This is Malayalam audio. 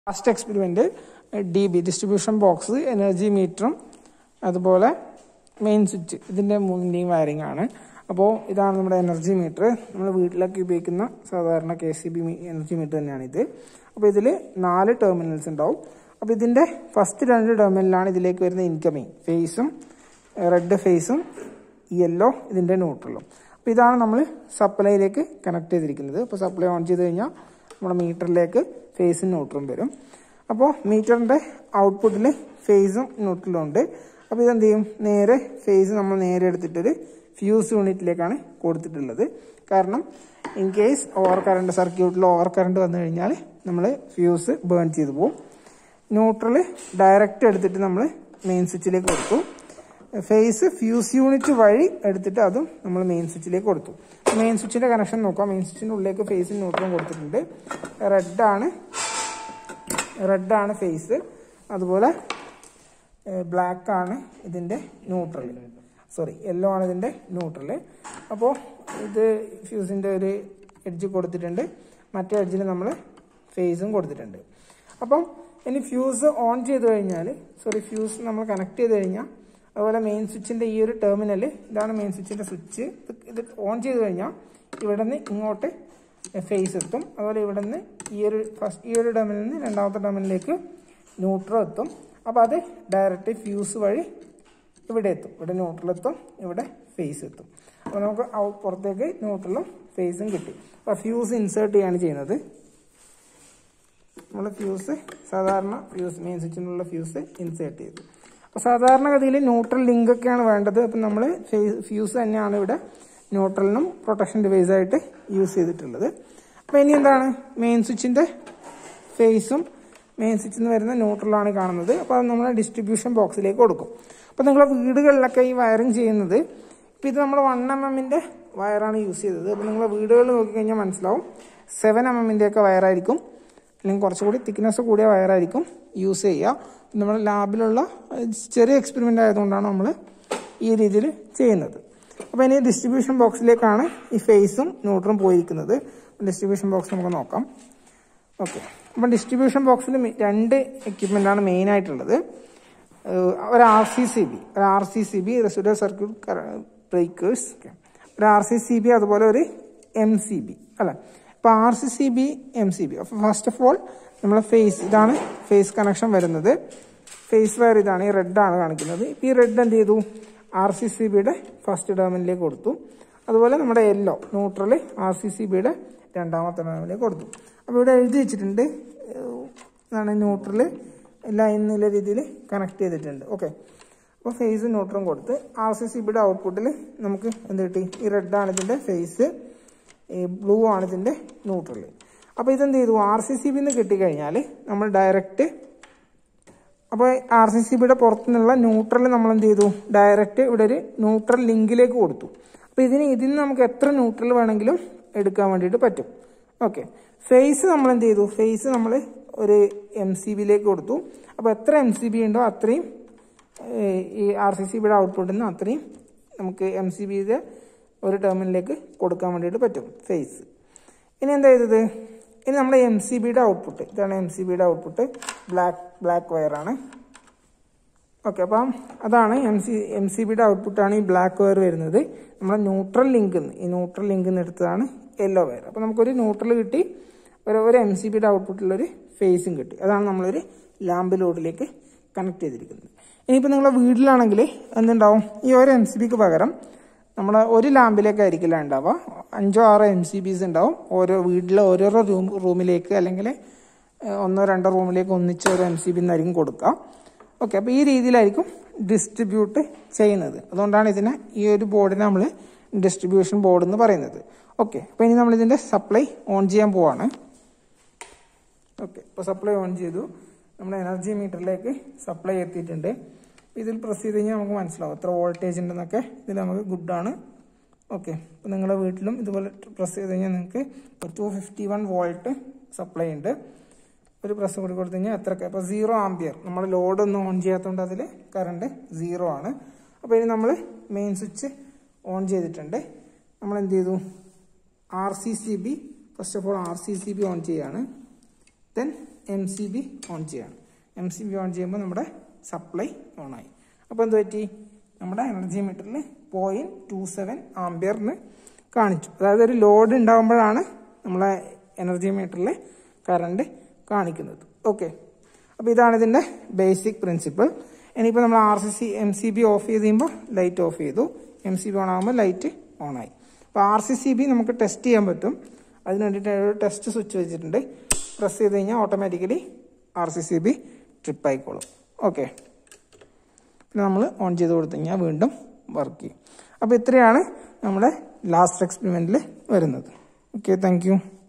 last experiment D B distribution box energy മീറ്ററും അതുപോലെ മെയിൻ സ്വിച്ച് ഇതിൻ്റെ മൂന്നിൻ്റെയും വയറിംഗ് ആണ് അപ്പോൾ ഇതാണ് നമ്മുടെ എനർജി മീറ്റർ നമ്മൾ വീട്ടിലൊക്കെ ഉപയോഗിക്കുന്ന സാധാരണ K C B energy meter തന്നെയാണ് ഇത് അപ്പോൾ ഇതിൽ നാല് ടെർമിനൽസ് ഉണ്ടാവും അപ്പോൾ ഇതിൻ്റെ ഫസ്റ്റ് രണ്ട് ടെർമിനലാണ് ഇതിലേക്ക് വരുന്ന ഇൻകമിങ് ഫേസും റെഡ് ഫേസും യെല്ലോ ഇതിൻ്റെ ന്യൂട്രലും അപ്പോൾ ഇതാണ് നമ്മൾ സപ്ലൈയിലേക്ക് കണക്ട് ചെയ്തിരിക്കുന്നത് അപ്പോൾ സപ്ലൈ ഓൺ ചെയ്ത് കഴിഞ്ഞാൽ നമ്മുടെ മീറ്ററിലേക്ക് ഫേസും ന്യൂട്രലും വരും അപ്പോൾ മീറ്ററിൻ്റെ ഔട്ട്പുട്ടിൽ ഫേസും ന്യൂട്രലും ഉണ്ട് അപ്പോൾ ഇതെന്ത് ചെയ്യും നേരെ ഫേസ് നമ്മൾ നേരെ എടുത്തിട്ടൊരു ഫ്യൂസ് യൂണിറ്റിലേക്കാണ് കൊടുത്തിട്ടുള്ളത് കാരണം ഇൻ കേസ് ഓവർ കറണ്ട് സർക്യൂട്ടിൽ ഓവർ കറണ്ട് വന്നു കഴിഞ്ഞാൽ നമ്മൾ ഫ്യൂസ് ബേൺ ചെയ്ത് പോകും ന്യൂട്രൽ ഡയറക്റ്റ് എടുത്തിട്ട് നമ്മൾ മെയിൻ സ്വിച്ചിലേക്ക് കൊടുത്തു ഫേസ് ഫ്യൂസ് യൂണിറ്റ് വഴി എടുത്തിട്ട് അതും നമ്മൾ മെയിൻ സ്വിച്ചിലേക്ക് കൊടുത്തു മെയിൻ സ്വിച്ചിന്റെ കണക്ഷൻ നോക്കാം മെയിൻ സ്വിച്ചിന്റെ ഉള്ളിലേക്ക് ഫേസും ന്യൂട്രലും കൊടുത്തിട്ടുണ്ട് റെഡാണ് റെഡാണ് ഫേസ് അതുപോലെ ബ്ലാക്ക് ആണ് ഇതിന്റെ ന്യൂട്രൽ സോറി യെല്ലോ ആണ് ഇതിന്റെ ന്യൂട്രൽ അപ്പോൾ ഇത് ഫ്യൂസിന്റെ ഒരു എഡ്ജ് കൊടുത്തിട്ടുണ്ട് മറ്റേ എഡ്ജിൽ നമ്മൾ ഫേസും കൊടുത്തിട്ടുണ്ട് അപ്പം ഇനി ഫ്യൂസ് ഓൺ ചെയ്ത് കഴിഞ്ഞാൽ സോറി ഫ്യൂസ് നമ്മൾ കണക്ട് ചെയ്ത് കഴിഞ്ഞാൽ അതുപോലെ മെയിൻ സ്വിച്ചിന്റെ ഈ ഒരു ടെർമിനൽ ഇതാണ് മെയിൻ സ്വിച്ചിന്റെ സ്വിച്ച് ഇത് ഓൺ ചെയ്ത് കഴിഞ്ഞാൽ ഇവിടെ നിന്ന് ഇങ്ങോട്ട് ഫേസ് എത്തും അതുപോലെ ഇവിടെ നിന്ന് ഈ ഒരു ഫസ്റ്റ് ഈ ഒരു ടെർമിനലിൽ നിന്ന് രണ്ടാമത്തെ ടെർമിനലിലേക്ക് ന്യൂട്രൽ എത്തും അപ്പോൾ അത് ഡയറക്റ്റ് ഫ്യൂസ് വഴി ഇവിടെ എത്തും ഇവിടെ ന്യൂട്രൽ എത്തും ഇവിടെ ഫേസ് എത്തും അപ്പോൾ നമുക്ക് ഔ- പുറത്തേക്ക് ന്യൂട്രലും ഫേസും കിട്ടി അപ്പോൾ ഫ്യൂസ് ഇൻസേർട്ട് ചെയ്യാണ് ചെയ്യുന്നത് നമ്മൾ ഫ്യൂസ് സാധാരണ ഫ്യൂസ് മെയിൻ സ്വിച്ചിനുള്ള ഫ്യൂസ് ഇൻസേർട്ട് ചെയ്തു അപ്പോൾ സാധാരണഗതിയിൽ ന്യൂട്രൽ ലിങ്ക് ഒക്കെയാണ് വേണ്ടത് അപ്പം നമ്മൾ ഫ്യൂസ് തന്നെയാണ് ഇവിടെ ന്യൂട്രലിനും പ്രൊട്ടക്ഷൻ ഡിവൈസ് ആയിട്ട് യൂസ് ചെയ്തിട്ടുള്ളത് അപ്പോൾ ഇനി എന്താണ് മെയിൻ സ്വിച്ചിൻ്റെ ഫേസും മെയിൻ സ്വിച്ചിൽ നിന്ന് വരുന്ന ന്യൂട്രലാണ് കാണുന്നത് അപ്പോൾ അത് നമ്മൾ ഡിസ്ട്രിബ്യൂഷൻ ബോക്സിലേക്ക് കൊടുക്കും അപ്പോൾ നിങ്ങളെ വീടുകളിലൊക്കെ ഈ വയറിങ് ചെയ്യുന്നത് ഇപ്പോൾ ഇത് നമ്മൾ വൺ എം എമ്മിൻ്റെ വയറാണ് യൂസ് ചെയ്തത് അപ്പോൾ നിങ്ങൾ വീടുകളിൽ നോക്കിക്കഴിഞ്ഞാൽ മനസ്സിലാവും സെവൻ എം എമ്മിൻ്റെ ഒക്കെ വയറായിരിക്കും അല്ലെങ്കിൽ കുറച്ചുകൂടി തിക്നെസ് കൂടിയ വയറായിരിക്കും യൂസ് ചെയ്യുക നമ്മുടെ ലാബിലുള്ള ഏഹ്, ചെറിയ എക്സ്പെരിമെൻ്റ് ആയതുകൊണ്ടാണ് നമ്മൾ ഈ രീതിയിൽ ചെയ്യുന്നത് അപ്പോൾ ഇനി ഡിസ്ട്രിബ്യൂഷൻ ബോക്സിലേക്കാണ് ഈ ഫേസും ന്യൂട്രും പോയിരിക്കുന്നത് ഡിസ്ട്രിബ്യൂഷൻ ബോക്സ് നമുക്ക് നോക്കാം ഓക്കെ അപ്പം ഡിസ്ട്രിബ്യൂഷൻ ബോക്സിൽ രണ്ട് എക്യുപ്മെൻ്റ് ആണ് മെയിൻ ആയിട്ടുള്ളത് ഏഹ്, ഒരു ആർ സി സി ബി ഒരു R C C B residual circuit breakers ഒരു ആർ സി സി ബി അതുപോലെ ഒരു എം സി ബി അല്ല ഇപ്പോൾ R C C B M C B അപ്പോൾ ഫസ്റ്റ് ഓഫ് ഓൾ നമ്മൾ ഫേസ് ഇതാണ് ഫേസ് കണക്ഷൻ വരുന്നത് ഫേസ് വയർ ഇതാണ് ഈ റെഡ് ആണ് കാണിക്കുന്നത് ഇപ്പോൾ ഈ റെഡ് എന്ത് ചെയ്തു ആർ സി സി ബിയുടെ ഫസ്റ്റ് ടേമിലേക്ക് കൊടുത്തു അതുപോലെ നമ്മുടെ yellow neutral R C C ബിയുടെ രണ്ടാമത്തെ ടേമിലേക്ക് കൊടുത്തു അപ്പോൾ ഇവിടെ എഴുതി വെച്ചിട്ടുണ്ട് ഏഹ്, ഇതാണ് ന്യൂട്രൽ ലൈൻ എന്നുള്ള രീതിയിൽ കണക്ട് ചെയ്തിട്ടുണ്ട് ഓക്കെ അപ്പോൾ ഫേസ് ന്യൂട്രലും കൊടുത്ത് ആർ സി സി ബിയുടെ ഔട്ട്പുട്ടിൽ നമുക്ക് എന്ത് കിട്ടി ഈ റെഡ് ആണ് ഇതിൻ്റെ ഫേസ് ഈ ബ്ലൂ ആണ് ഇതിൻ്റെ ന്യൂട്രൽ അപ്പോൾ ഇതെന്ത് ചെയ്തു ആർ സി സി ബിന്ന് കിട്ടിക്കഴിഞ്ഞാൽ നമ്മൾ ഡയറക്റ്റ് അപ്പോൾ ആർ സി സി ബിയുടെ പുറത്തു നിന്നുള്ള ന്യൂട്രൽ നമ്മൾ എന്ത് ചെയ്തു ഡയറക്റ്റ് ഇവിടെ ഒരു ന്യൂട്രൽ ലിങ്കിലേക്ക് കൊടുത്തു അപ്പോൾ ഇതിന് ഇതിൽ നിന്ന് നമുക്ക് എത്ര ന്യൂട്രൽ വേണമെങ്കിലും എടുക്കാൻ വേണ്ടിയിട്ട് പറ്റും ഓക്കെ ഫേസ് നമ്മൾ എന്ത് ചെയ്തു ഫേസ് നമ്മൾ ഒരു എം സി ബിയിലേക്ക് കൊടുത്തു അപ്പോൾ എത്ര എം സി ബി ഉണ്ടോ അത്രയും ഏഹ്, ഈ ആർ സി സി ബിയുടെ ഔട്ട്പുട്ടിൽ നിന്ന് അത്രയും നമുക്ക് എം സി ബിയുടെ ഒരു ടെർമിനലിലേക്ക് കൊടുക്കാൻ വേണ്ടിയിട്ട് പറ്റും ഫേസ് ഇനി എന്താ ചെയ്തത് ഇനി നമ്മുടെ എം സി ബിയുടെ ഔട്ട്പുട്ട് ഇതാണ് എം സി ബിയുടെ ഔട്ട്പുട്ട് ബ്ലാക്ക് ബ്ലാക്ക് വയറാണ് ഓക്കെ അപ്പം അതാണ് എം സി എം സി ബിയുടെ ഔട്ട്പുട്ടാണ് ഈ ബ്ലാക്ക് വയർ വരുന്നത് നമ്മുടെ ന്യൂട്രൽ ലിങ്ക് ഈ ന്യൂട്രൽ ലിങ്ക് എടുത്തതാണ് യെല്ലോ വയർ അപ്പോൾ നമുക്കൊരു ന്യൂട്രൽ കിട്ടി ഒരു ഒരു എം സി ബിയുടെ ഔട്ട്പുട്ടിലൊരു ഫേസും കിട്ടി അതാണ് നമ്മളൊരു ലാമ്പ് ലോഡിലേക്ക് കണക്ട് ചെയ്തിരിക്കുന്നത് ഇനിയിപ്പോൾ നിങ്ങളുടെ വീട്ടിലാണെങ്കിൽ എന്തുണ്ടാവും ഈ ഒരു എം സി ബിക്ക് പകരം നമ്മൾ ഒരു ലാമ്പിലേക്കായിരിക്കില്ല ഉണ്ടാവുക അഞ്ചോ ആറോ എം സി ബീസ് ഉണ്ടാവും ഓരോ വീട്ടിലെ ഓരോരോ റൂം റൂമിലേക്ക് അല്ലെങ്കിൽ ഏഹ്, ഒന്നോ രണ്ടോ റൂമിലേക്ക് ഒന്നിച്ച് ഒരു എം സി ബി എന്നായിരിക്കും കൊടുക്കുക ഓക്കെ അപ്പോൾ ഈ രീതിയിലായിരിക്കും ഡിസ്ട്രിബ്യൂട്ട് ചെയ്യുന്നത് അതുകൊണ്ടാണ് ഇതിനെ ഈ ഒരു ബോർഡിനെ നമ്മൾ ഡിസ്ട്രിബ്യൂഷൻ ബോർഡ് എന്ന് പറയുന്നത് ഓക്കെ അപ്പോൾ ഇനി നമ്മൾ ഇതിൻ്റെ സപ്ലൈ ഓൺ ചെയ്യാൻ പോവാണ് ഓക്കെ ഇപ്പോൾ സപ്ലൈ ഓൺ ചെയ്തു നമ്മുടെ എനർജി മീറ്ററിലേക്ക് സപ്ലൈ എത്തിയിട്ടുണ്ട് ഇതിൽ പ്രസ് ചെയ്ത് കഴിഞ്ഞാൽ നമുക്ക് മനസ്സിലാവും എത്ര വോൾട്ടേജ് ഉണ്ടെന്നൊക്കെ ഇതിൽ നമുക്ക് ഗുഡാണ് ഓക്കെ അപ്പോൾ നിങ്ങളുടെ വീട്ടിലും ഇതുപോലെ പ്രസ് ചെയ്ത് കഴിഞ്ഞാൽ നിങ്ങൾക്ക് two fifty one volt supply ഉണ്ട് ഒരു പ്രസ് കൂടി കൊടുത്തു കഴിഞ്ഞാൽ എത്ര അപ്പോൾ സീറോ ആംബിയർ നമ്മൾ ലോഡൊന്നും ഓൺ ചെയ്യാത്തതുകൊണ്ട് അതിൽ കറണ്ട് സീറോ ആണ് അപ്പോൾ ഇനി നമ്മൾ മെയിൻ സ്വിച്ച് ഓൺ ചെയ്തിട്ടുണ്ട് നമ്മൾ എന്ത് ചെയ്തു R C C B first of all R C C B on ചെയ്യാണ് then M C B on ചെയ്യാണ് എം സി ബി ഓൺ ചെയ്യുമ്പോൾ നമ്മുടെ സപ്ലൈ ഓൺ ആയി അപ്പോൾ എന്ത് പറ്റി നമ്മുടെ എനർജി മീറ്ററിൽ പോയിന്റ് ടു സെവൻ ആംബിയറിന് കാണിച്ചു അതായത് ഒരു ലോഡ് ഉണ്ടാകുമ്പോഴാണ് നമ്മളെ എനർജി മീറ്ററിൽ കറണ്ട് കാണിക്കുന്നത് ഓക്കെ അപ്പോൾ ഇതാണ് ഇതിൻ്റെ ബേസിക് പ്രിൻസിപ്പിൾ ഇനിയിപ്പോൾ നമ്മൾ R C C M C B off ചെയ്ത് കഴിയുമ്പോൾ ലൈറ്റ് ഓഫ് ചെയ്തു എം സി ബി ഓൺ ആകുമ്പോൾ ലൈറ്റ് ഓൺ ആയി അപ്പോൾ ആർ സി സി ബി നമുക്ക് ടെസ്റ്റ് ചെയ്യാൻ പറ്റും അതിന് വേണ്ടിയിട്ട് ഒരു ടെസ്റ്റ് സ്വിച്ച് വെച്ചിട്ടുണ്ട് പ്രസ് ചെയ്ത് കഴിഞ്ഞാൽ automatically R C C B trip ആയിക്കോളും ഓക്കെ പിന്നെ നമ്മൾ ഓൺ ചെയ്ത് കൊടുത്തു കഴിഞ്ഞാൽ വീണ്ടും വർക്ക് ചെയ്യും അപ്പോൾ ഇത്രയാണ് നമ്മുടെ ലാസ്റ്റ് എക്സ്പെരിമെൻറ്റിൽ വരുന്നത് ഓക്കെ താങ്ക്